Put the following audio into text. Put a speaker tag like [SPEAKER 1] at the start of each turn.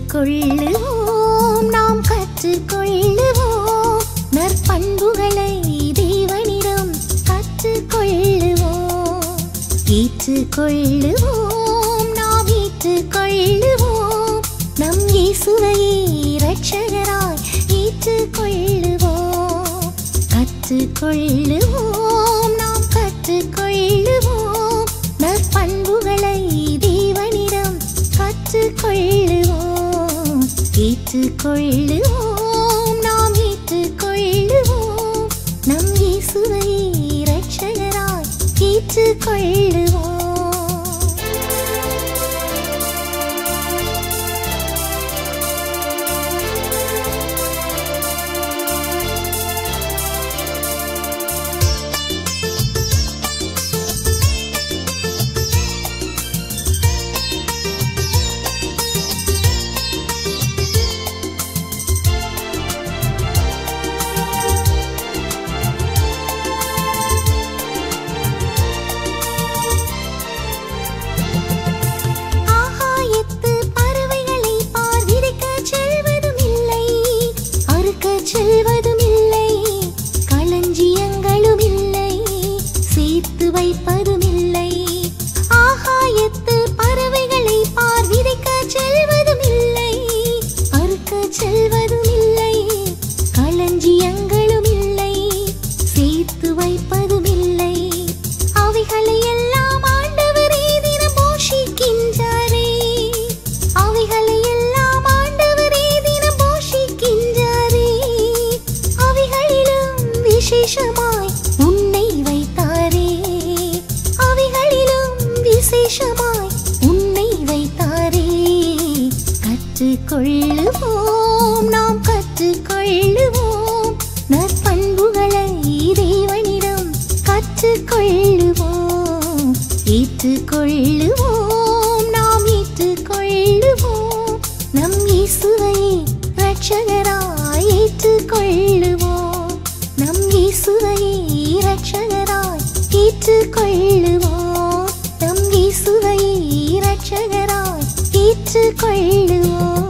[SPEAKER 1] கற்றுக்கொள்ளுவோம் நாம் கற்றுக்கொள்ளுவோம் நற்பண்புகளை தேவனிடம் கற்றுக்கொள்ளுவோம் ஏற்றுக்கொள்ளுவோம் நாம் ஏற்றுக்கொள்ளுவோம் நம் இயேசுவையே இரட்சகராய் ஏற்றுக்கொள்ளுவோம் கற்றுக்கொள்ளுவோம் நாம் கற்றுக்கொள்ளுவோம் நற்பண்புகளை தேவனிடம் கற்றுக்கொள்ளுவோம் ஏற்றுக்கொள்ளுவோம் நாம் ஏற்றுக்கொள்ளுவோம் நம் இயேசுவை இரட்சகராய் ஏற்றுக்கொள்ளுவோம் ஆகாயத்து பறவைகளை பார்விருக்கச் செல்வதும் இல்லை, அறுக்கச் செல்வதும் இல்லை, களஞ்சியங்களும் இல்லை, சேர்த்து வைப்பதும் இல்லை. ஆகாயத்து பறவைகளை பார்விருக்கச் செல்வதும் இல்லை, அறுக்கச் செல்வதும் இல்லை, களஞ்சியங்களும் இல்லை, சேர்த்து வைப்பதும் இல்லை. அவைகளை எல்லாம் ஆண்டவரே தினம் போஷிக்கின்றாரே. அவைகளை எல்லாம் ஆண்டவரே தினம் போஷிக்கின்றாரே. அவைகளிலும் விசேஷமாய் உன்னை வைத்தாரே. அவைகளிலும் விசேஷமாய் உன்னை வைத்தாரே. கற்றுக்கொள்ளுவோம் நாம் கற்றுக்கொள்ளுவோம் நற்பண்புகளை தேவனிடம் கற்றுக்கொள்ளுவோம் ஏற்றுக்கொள்ளுவோம் நாம் ஏற்றுக்கொள்ளுவோம் நம் இயேசுவை இரட்சகராய் ஏற்றுக்கொள்ளுவோம் நம் இயேசுவை இரட்சகராய் ஏற்றுக்கொள்ளுவோம் நம் இயேசுவை இரட்சகராய் ஏற்றுக்கொள்ளுவோம்